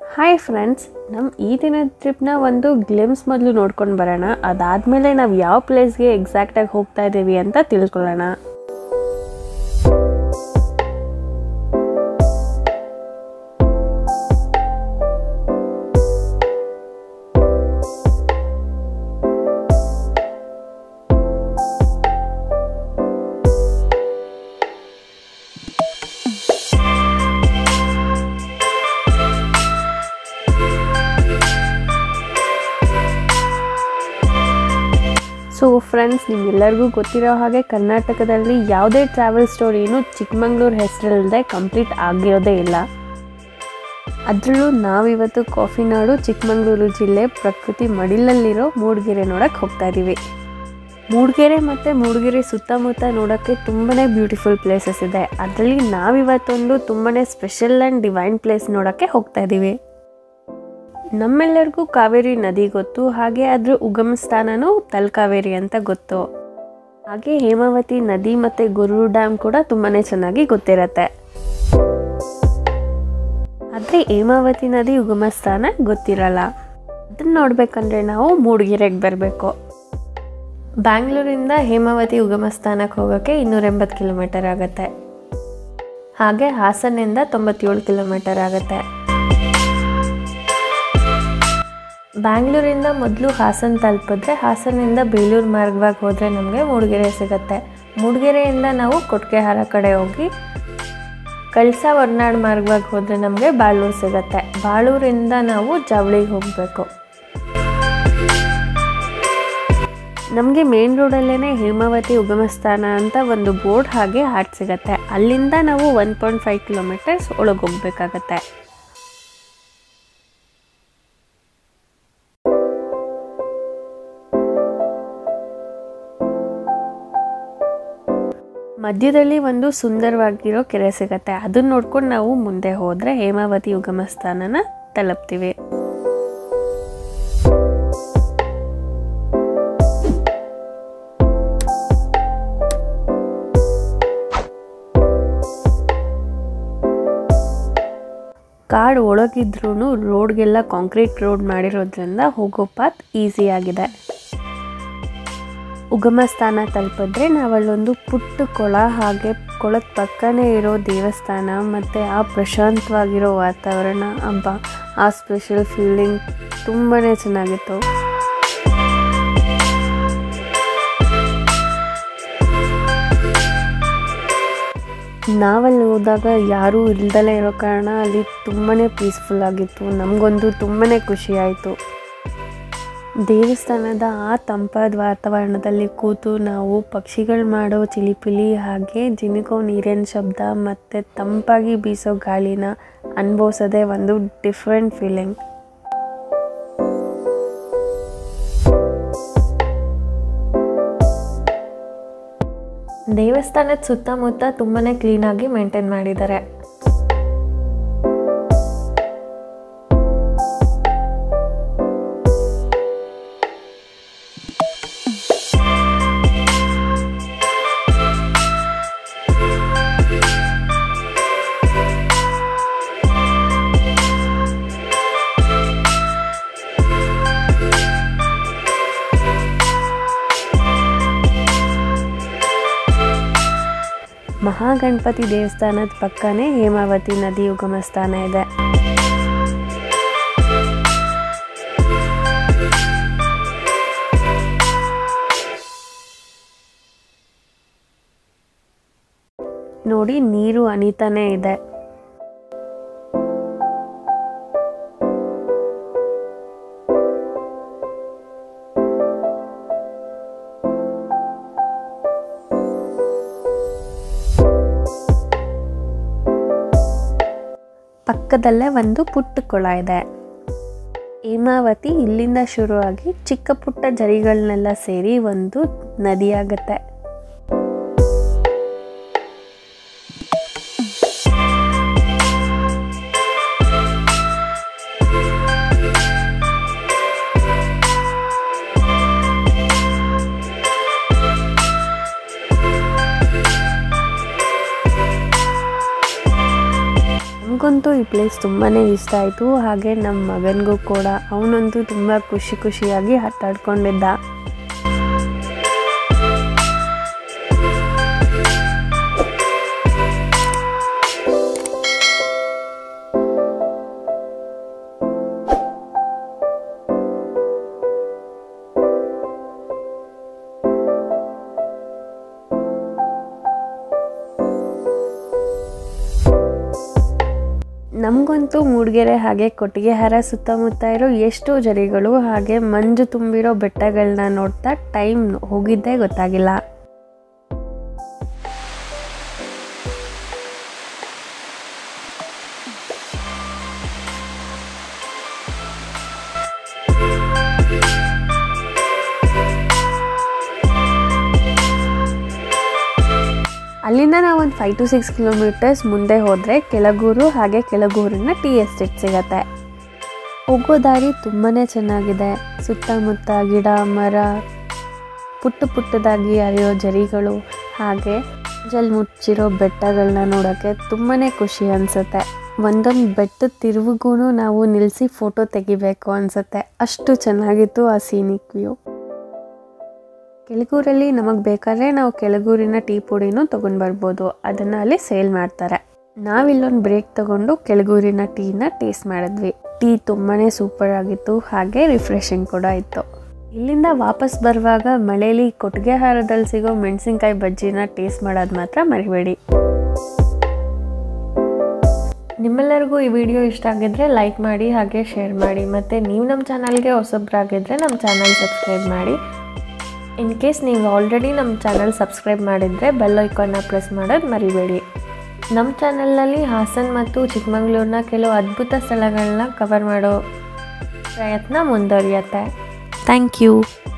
hi friends ನಮ್ಮ ಈ ದಿನದ ಟ್ರಿಪ್ನ ಒಂದು ಗ್ಲಿಮ್ಸ್ ಮೊದಲು ನೋಡ್ಕೊಂಡು ಬರೋಣ ಅದಾದಮೇಲೆ ನಾವು ಯಾವ ಪ್ಲೇಸ್ಗೆ ಎಕ್ಸಾಕ್ಟಾಗಿ ಹೋಗ್ತಾ ಇದ್ದೀವಿ ಅಂತ ತಿಳ್ಕೊಳ್ಳೋಣ ಸೊ ಫ್ರೆಂಡ್ಸ್ ನಿಮ್ಗೆಲ್ಲರಿಗೂ ಗೊತ್ತಿರೋ ಹಾಗೆ ಕರ್ನಾಟಕದಲ್ಲಿ ಯಾವುದೇ ಟ್ರಾವೆಲ್ ಸ್ಟೋರಿನೂ ಚಿಕ್ಕಮಂಗ್ಳೂರು ಹೆಸರಿಲ್ಲದೆ ಕಂಪ್ಲೀಟ್ ಆಗಿರೋದೇ ಇಲ್ಲ ಅದರಲ್ಲೂ ನಾವಿವತ್ತು ಕಾಫಿ ನಾಡು ಚಿಕ್ಕಮಂಗ್ಳೂರು ಜಿಲ್ಲೆ ಪ್ರಕೃತಿ ಮಡಿಲಲ್ಲಿರೋ ಮೂಡಿಗೆರೆ ನೋಡೋಕ್ಕೆ ಹೋಗ್ತಾ ಇದ್ದೀವಿ ಮೂಡಿಗೆರೆ ಮತ್ತು ಮೂಡಿಗೆರೆ ಸುತ್ತಮುತ್ತ ನೋಡೋಕ್ಕೆ ತುಂಬಾ ಬ್ಯೂಟಿಫುಲ್ ಪ್ಲೇಸಸ್ ಇದೆ ಅದರಲ್ಲಿ ನಾವಿವತ್ತೊಂದು ತುಂಬಾ ಸ್ಪೆಷಲ್ ಆ್ಯಂಡ್ ಡಿವೈನ್ ಪ್ಲೇಸ್ ನೋಡೋಕ್ಕೆ ಹೋಗ್ತಾ ಇದ್ದೀವಿ ನಮ್ಮೆಲ್ಲರಿಗೂ ಕಾವೇರಿ ನದಿ ಗೊತ್ತು ಹಾಗೆ ಅದ್ರ ಉಗಮ ಸ್ಥಾನನೂ ತಲಕಾವೇರಿ ಅಂತ ಗೊತ್ತು ಹಾಗೆ ಹೇಮಾವತಿ ನದಿ ಮತ್ತು ಗುರು ಡ್ಯಾಮ್ ಕೂಡ ತುಂಬಾ ಚೆನ್ನಾಗಿ ಗೊತ್ತಿರತ್ತೆ ಆದರೆ ಹೇಮಾವತಿ ನದಿ ಉಗಮ ಸ್ಥಾನ ಗೊತ್ತಿರಲ್ಲ ಅದನ್ನ ನೋಡ್ಬೇಕಂದ್ರೆ ನಾವು ಮೂಡಿಗೆರೆಗೆ ಬರಬೇಕು ಬ್ಯಾಂಗ್ಳೂರಿಂದ ಹೇಮಾವತಿ ಉಗಮ ಸ್ಥಾನಕ್ಕೆ ಹೋಗೋಕ್ಕೆ ಇನ್ನೂರ ಎಂಬತ್ತು ಕಿಲೋಮೀಟರ್ ಆಗುತ್ತೆ ಹಾಗೆ ಹಾಸನಿಂದ ತೊಂಬತ್ತೇಳು ಕಿಲೋಮೀಟರ್ ಆಗುತ್ತೆ ಬ್ಯಾಂಗ್ಳೂರಿಂದ ಮೊದಲು ಹಾಸನ ತಲುಪಿದ್ರೆ ಹಾಸನಿಂದ ಬೇಲೂರು ಮಾರ್ಗವಾಗಿ ಹೋದರೆ ನಮಗೆ ಮೂಡಿಗೆರೆ ಸಿಗುತ್ತೆ ಮೂಡಿಗೆರೆಯಿಂದ ನಾವು ಕೊಟ್ಗೆಹಾರ ಕಡೆ ಹೋಗಿ ಕಳಸ ಹೊರನಾಡು ಮಾರ್ಗವಾಗಿ ಹೋದರೆ ನಮಗೆ ಬಾಳೂರು ಸಿಗುತ್ತೆ ಬಾಳೂರಿಂದ ನಾವು ಜವಳಿಗೆ ಹೋಗಬೇಕು ನಮಗೆ ಮೇನ್ ರೋಡಲ್ಲೇ ಹೇಮಾವತಿ ಉಗಮ ಸ್ಥಾನ ಅಂತ ಒಂದು ಬೋರ್ಡ್ ಹಾಗೆ ಹಾಟ್ ಸಿಗತ್ತೆ ಅಲ್ಲಿಂದ ನಾವು ಒನ್ ಪಾಯಿಂಟ್ ಫೈವ್ ಕಿಲೋಮೀಟರ್ಸ್ ಒಳಗೆ ಹೋಗ್ಬೇಕಾಗತ್ತೆ ಮಧ್ಯದಲ್ಲಿ ಒಂದು ಸುಂದರವಾಗಿರೋ ಕೆರೆ ಸಿಗತ್ತೆ ಅದನ್ನ ನೋಡ್ಕೊಂಡು ನಾವು ಮುಂದೆ ಹೋದರೆ ಹೇಮಾವತಿ ಉಗಮ ಸ್ಥಾನನ ತಲುಪ್ತೀವಿ ಕಾಡು ಒಳಗಿದ್ರೂ ರೋಡ್ಗೆಲ್ಲ ಕಾಂಕ್ರೀಟ್ ರೋಡ್ ಮಾಡಿರೋದ್ರಿಂದ ಹೋಗೋ ಪಾತ್ ಈಸಿ ಆಗಿದೆ ಉಗಮ ಸ್ಥಾನ ತಲುಪಿದ್ರೆ ನಾವಲ್ಲೊಂದು ಪುಟ್ಟ ಕೊಳ ಹಾಗೆ ಕೊಳದ ಪಕ್ಕನೇ ಇರೋ ದೇವಸ್ಥಾನ ಮತ್ತು ಆ ಪ್ರಶಾಂತವಾಗಿರೋ ವಾತಾವರಣ ಹಬ್ಬ ಆ ಸ್ಪೆಷಲ್ ಫೀಲಿಂಗ್ ತುಂಬಾ ಚೆನ್ನಾಗಿತ್ತು ನಾವಲ್ಲಿ ಹೋದಾಗ ಯಾರೂ ಇಲ್ದಲೇ ಇರೋ ಕಾರಣ ಅಲ್ಲಿ ತುಂಬಾ ಪೀಸ್ಫುಲ್ ಆಗಿತ್ತು ನಮಗೊಂದು ತುಂಬಾ ಖುಷಿ ಆಯಿತು ದೇವಸ್ಥಾನದ ಆ ತಂಪಾದ ವಾತಾವರಣದಲ್ಲಿ ಕೂತು ನಾವು ಪಕ್ಷಿಗಳು ಮಾಡೋ ಚಿಲಿಪಿಲಿ ಹಾಗೆ ಜಿನುಗೋ ನೀರಿನ ಶಬ್ದ ಮತ್ತು ತಂಪಾಗಿ ಬೀಸೋ ಗಾಳಿನ ಅನುಭವಿಸೋದೇ ಒಂದು ಡಿಫ್ರೆಂಟ್ ಫೀಲಿಂಗ್ ದೇವಸ್ಥಾನದ ಸುತ್ತಮುತ್ತ ತುಂಬಾ ಕ್ಲೀನಾಗಿ ಮೇಂಟೈನ್ ಮಾಡಿದ್ದಾರೆ ಮಹಾಗಣಪತಿ ದೇವಸ್ಥಾನದ ಪಕ್ಕನೇ ಹೇಮಾವತಿ ನದಿ ಉಗಮ ಸ್ಥಾನ ಇದೆ ನೋಡಿ ನೀರು ಅನಿತಾನೇ ಇದೆ ಪಕ್ಕದಲ್ಲೇ ಒಂದು ಪುಟ್ಟ ಕೊಳ ಇದೆ ಹೇಮಾವತಿ ಇಲ್ಲಿಂದ ಶುರುವಾಗಿ ಚಿಕ್ಕ ಪುಟ್ಟ ಜರಿಗಳನ್ನೆಲ್ಲ ಸೇರಿ ಒಂದು ನದಿಯಾಗತ್ತೆ ನನಗಂತೂ ಈ ಪ್ಲೇಸ್ ತುಂಬಾ ಇಷ್ಟ ಆಯಿತು ಹಾಗೆ ನಮ್ಮ ಮಗನಿಗೂ ಕೂಡ ಅವನಂತೂ ತುಂಬ ಖುಷಿ ಖುಷಿಯಾಗಿ ಆಟಾಡ್ಕೊಂಡಿದ್ದ ನಮಗಂತೂ ಮೂಡಿಗೆರೆ ಹಾಗೆ ಕೊಟ್ಟಿಗೆಹಾರ ಸುತ್ತಮುತ್ತ ಇರೋ ಎಷ್ಟೋ ಜರಿಗಳು ಹಾಗೆ ಮಂಜು ತುಂಬಿರೋ ಬೆಟ್ಟಗಳನ್ನ ನೋಡ್ತಾ ಟೈಮ್ ಹೋಗಿದ್ದೇ ಗೊತ್ತಾಗಿಲ್ಲ ಅಲ್ಲಿಂದ ನಾವು ಒಂದು ಫೈವ್ ಟು ಸಿಕ್ಸ್ ಕಿಲೋಮೀಟರ್ಸ್ ಮುಂದೆ ಹೋದರೆ ಕೆಳಗೂರು ಹಾಗೆ ಕೆಳಗೂರಿನ ಟೀ ಎಸ್ಟೇಟ್ ಸಿಗತ್ತೆ ಹೋಗೋ ದಾರಿ ತುಂಬಾ ಚೆನ್ನಾಗಿದೆ ಸುತ್ತಮುತ್ತ ಗಿಡ ಮರ ಪುಟ್ಟ ಪುಟ್ಟದಾಗಿ ಹರಿಯೋ ಜರಿಗಳು ಹಾಗೆ ಜಲ್ ಮುಚ್ಚಿರೋ ಬೆಟ್ಟಗಳನ್ನ ನೋಡೋಕ್ಕೆ ತುಂಬಾ ಖುಷಿ ಅನಿಸುತ್ತೆ ಒಂದೊಂದು ಬೆಟ್ಟದ ತಿರುವಿಗೂ ನಾವು ನಿಲ್ಲಿಸಿ ಫೋಟೋ ತೆಗಿಬೇಕು ಅನಿಸುತ್ತೆ ಅಷ್ಟು ಚೆನ್ನಾಗಿತ್ತು ಆ ಸೀನಿಕ್ ವ್ಯೂ ಕೆಳಗೂರಲ್ಲಿ ನಮಗೆ ಬೇಕಾದ್ರೆ ನಾವು ಕೆಳಗೂರಿನ ಟೀ ಪುಡಿನೂ ತೊಗೊಂಡು ಬರ್ಬೋದು ಅದನ್ನು ಅಲ್ಲಿ ಸೇಲ್ ಮಾಡ್ತಾರೆ ನಾವಿಲ್ಲೊಂದು ಬ್ರೇಕ್ ತಗೊಂಡು ಕೆಳಗೂರಿನ ಟೀನ ಟೇಸ್ಟ್ ಮಾಡಿದ್ವಿ ಟೀ ತುಂಬಾ ಸೂಪರ್ ಆಗಿತ್ತು ಹಾಗೆ ರಿಫ್ರೆಶಿಂಗ್ ಕೂಡ ಇತ್ತು ಇಲ್ಲಿಂದ ವಾಪಸ್ ಬರುವಾಗ ಮಳೇಲಿ ಕೊಟ್ಟಿಗೆಹಾರದಲ್ಲಿ ಸಿಗೋ ಮೆಣಸಿನ್ಕಾಯಿ ಬಜ್ಜಿನ ಟೇಸ್ಟ್ ಮಾಡೋದು ಮಾತ್ರ ಮರಿಬೇಡಿ ನಿಮ್ಮೆಲ್ಲರಿಗೂ ಈ ವಿಡಿಯೋ ಇಷ್ಟ ಆಗಿದ್ರೆ ಲೈಕ್ ಮಾಡಿ ಹಾಗೆ ಶೇರ್ ಮಾಡಿ ಮತ್ತು ನೀವು ನಮ್ಮ ಚಾನಲ್ಗೆ ಹೊಸಬ್ರಾಗಿದ್ದರೆ ನಮ್ಮ ಚಾನಲ್ ಸಬ್ಸ್ಕ್ರೈಬ್ ಮಾಡಿ ಇನ್ ಕೇಸ್ ನೀವು ಆಲ್ರೆಡಿ ನಮ್ಮ ಚಾನಲ್ ಸಬ್ಸ್ಕ್ರೈಬ್ ಮಾಡಿದರೆ ಬೆಲ್ ಐಕಾನ್ನ ಪ್ರೆಸ್ ಮಾಡೋದು ಮರಿಬೇಡಿ ನಮ್ಮ ಚಾನಲ್ನಲ್ಲಿ ಹಾಸನ್ ಮತ್ತು ಚಿಕ್ಕಮಂಗ್ಳೂರಿನ ಕೆಲವು ಅದ್ಭುತ ಸ್ಥಳಗಳನ್ನ ಕವರ್ ಮಾಡೋ ಪ್ರಯತ್ನ ಮುಂದುವರಿಯುತ್ತೆ ಥ್ಯಾಂಕ್ ಯು